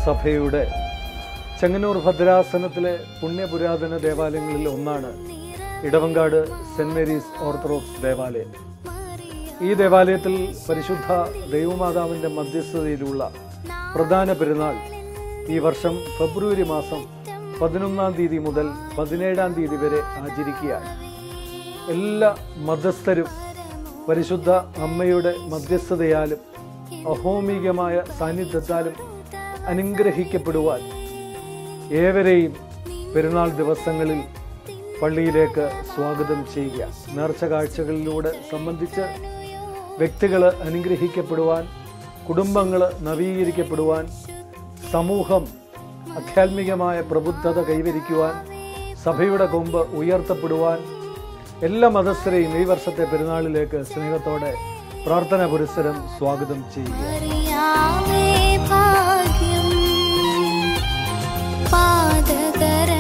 സഭയുടെ ചെങ്ങന്നൂർ ഭദ്രാസനത്തിലെ പുണ്യപുരാതന ദേവാലയങ്ങളിൽ ഒന്നാണ് ഇടവങ്കാട് സെന്റ് മേരീസ് ഓർത്തഡോക്സ് ദേവാലയം ഈ ദേവാലയത്തിൽ പരിശുദ്ധ ദൈവമാതാവിൻ്റെ മധ്യസ്ഥതയിലുള്ള പ്രധാന പെരുന്നാൾ ഈ വർഷം ഫെബ്രുവരി മാസം പതിനൊന്നാം തീയതി മുതൽ പതിനേഴാം തീയതി വരെ ആചരിക്കുകയാണ് എല്ലാ മതസ്ഥരും പരിശുദ്ധ അമ്മയുടെ മധ്യസ്ഥതയാലും അഹോമികമായ സാന്നിധ്യത്താലും അനുഗ്രഹിക്കപ്പെടുവാൻ ഏവരെയും പെരുന്നാൾ ദിവസങ്ങളിൽ പള്ളിയിലേക്ക് സ്വാഗതം ചെയ്യുക നേർച്ച കാഴ്ചകളിലൂടെ സംബന്ധിച്ച് വ്യക്തികൾ അനുഗ്രഹിക്കപ്പെടുവാൻ കുടുംബങ്ങൾ നവീകരിക്കപ്പെടുവാൻ സമൂഹം ആധ്യാത്മികമായ പ്രബുദ്ധത കൈവരിക്കുവാൻ സഭയുടെ കൊമ്പ് ഉയർത്തപ്പെടുവാൻ എല്ലാ മതസ്ഥരെയും ഈ വർഷത്തെ പെരുന്നാളിലേക്ക് സ്നേഹത്തോടെ പ്രാർത്ഥന പുരസ്സരം സ്വാഗതം ചെയ്യുക അറിയാമേ ഭാഗ്യം പാദകര